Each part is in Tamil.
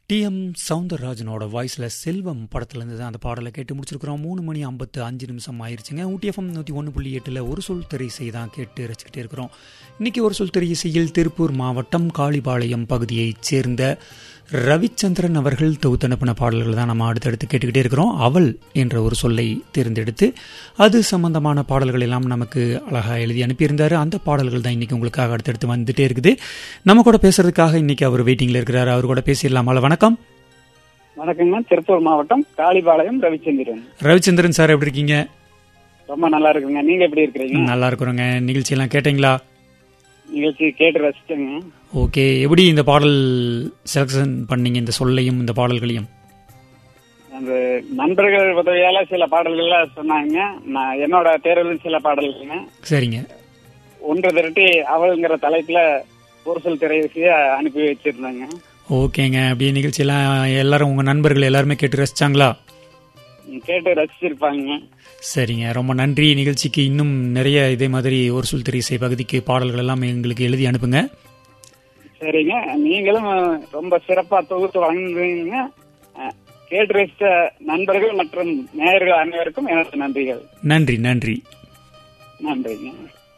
டி எம் சவுந்தரராஜனோட வாய்ஸில் செல்வம் படத்துலேருந்து தான் அந்த பாடலை கேட்டு முடிச்சிருக்கிறோம் மூணு மணி ஐம்பத்து அஞ்சு நிமிஷம் ஆயிருச்சுங்க ஊட்டி எஃப்எம் நூற்றி ஒன்று புள்ளி எட்டில் ஒரு சொல் திரைசை தான் கேட்டு ரசிக்கிட்டே இருக்கிறோம் இன்றைக்கி ஒரு சொல் திரையிசையில் திருப்பூர் மாவட்டம் காளிபாளையம் பகுதியைச் சேர்ந்த ரவிச்சந்திரன் அவர்கள் தொகுத்தனுப்பின பாடல்கள் தான் நம்ம அடுத்தடுத்து கேட்டுக்கிட்டே இருக்கிறோம் அவள் என்ற ஒரு சொல்லை தேர்ந்தெடுத்து அது சம்பந்தமான பாடல்கள் எல்லாம் நமக்கு அழகாக எழுதி அனுப்பியிருந்தார் அந்த பாடல்கள் தான் இன்றைக்கி உங்களுக்காக அடுத்தடுத்து வந்துட்டே இருக்குது நம்ம கூட பேசுறதுக்காக இன்னைக்கு அவர் வெயிட்டிங்கில் இருக்கிறார் அவர் கூட பேசிடலாம் வணக்கம் வணக்கங்க திருப்பூர் மாவட்டம் காளிபாளையம் ரவிச்சந்திரன் ரவிச்சந்திரன் சார் எப்படி இருக்கீங்க ரொம்ப நல்லா இருக்குங்க நீங்க எப்படி இருக்கிறீங்க நல்லா இருக்கிறோங்க நிகழ்ச்சியெல்லாம் கேட்டீங்களா நிகழ்ச்சி கேட்டு ரசிச்சேங்க ஓகே எப்படி இந்த பாடல் செலக்ஷன் பண்ணீங்க இந்த சொல்லையும் இந்த பாடல்களையும் அந்த நண்பர்கள் உதவியால சில பாடல்கள்லாம் சொன்னாங்க நான் என்னோட தேர்வில் சில பாடல்கள்ங்க சரிங்க ஒன்று திரட்டி அவள்ங்கிற தலைப்புல ஒரு சொல் திரையிசைய அனுப்பி வச்சிருந்தாங்க ஓகேங்க அப்படியே நிகழ்ச்சியெல்லாம் எல்லாரும் உங்கள் நண்பர்கள் எல்லாருமே கேட்டு ரசிச்சாங்களா ம், கேட்டு ரசிச்சிருப்பாங்க சரிங்க ரொம்ப நன்றி நிகழ்ச்சிக்கு இன்னும் நிறைய இதே மாதிரி ஒரு சொல் திரைசை பகுதிக்கு பாடல்கள் எல்லாம் எங்களுக்கு எழுதி அனுப்புங்க சரிங்க நீங்களும் ரொம்ப சிறப்பா தொகுத்து வழங்குறீங்க அஹ், கேட்டு ரசித்த நண்பர்கள் மற்றும் நேயர்கள் அனைவருக்கும் எனது நன்றிகள் நன்றி நன்றி நன்றிங்க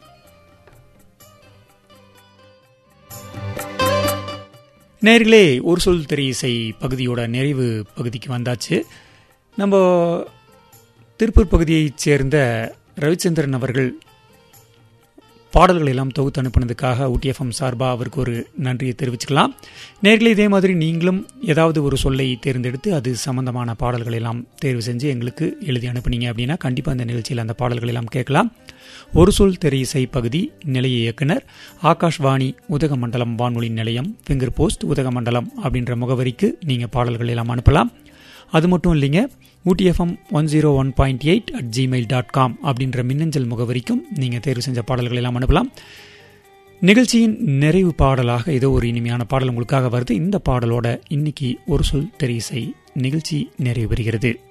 நேர்களே ஒரு சொல் திரை இசை பகுதியோட நிறைவு பகுதிக்கு வந்தாச்சு நம்ம திருப்பூர் பகுதியைச் சேர்ந்த ரவிச்சந்திரன் அவர்கள் பாடல்கள் எல்லாம் தொகுத்து அனுப்பினதுக்காக ஊட்டிஎஃப்எம் சார்பாக அவருக்கு ஒரு நன்றியை தெரிவிச்சுக்கலாம் நேர்களே இதே மாதிரி நீங்களும் ஏதாவது ஒரு சொல்லை தேர்ந்தெடுத்து அது சம்பந்தமான பாடல்கள் எல்லாம் தேர்வு செஞ்சு எங்களுக்கு எழுதி அனுப்புனீங்க அப்படின்னா கண்டிப்பாக அந்த நிகழ்ச்சியில் அந்த பாடல்கள் எல்லாம் கேட்கலாம் ஒரு சொல் திரை இசை பகுதி நிலைய இயக்குனர் ஆகாஷ்வாணி உதகமண்டலம் வானொலி நிலையம் ஃபிங்கர் போஸ்ட் உதகமண்டலம் அப்படின்ற முகவரிக்கு நீங்கள் பாடல்கள் எல்லாம் அனுப்பலாம் அது மட்டும் இல்லைங்க Ooty FM one zero one point eight at Gmail dot com அப்படின்ற மின்னஞ்சல் முகவரிக்கும் நீங்கள் தேர்வு செஞ்ச பாடல்கள் எல்லாம் அனுப்பலாம் நிகழ்ச்சியின் நிறைவு பாடலாக ஏதோ ஒரு இனிமையான பாடல் உங்களுக்காக வருது இந்த பாடலோட இன்னைக்கு ஒரு சொல் தெரிசை நிகழ்ச்சி நிறைவு பெறுகிறது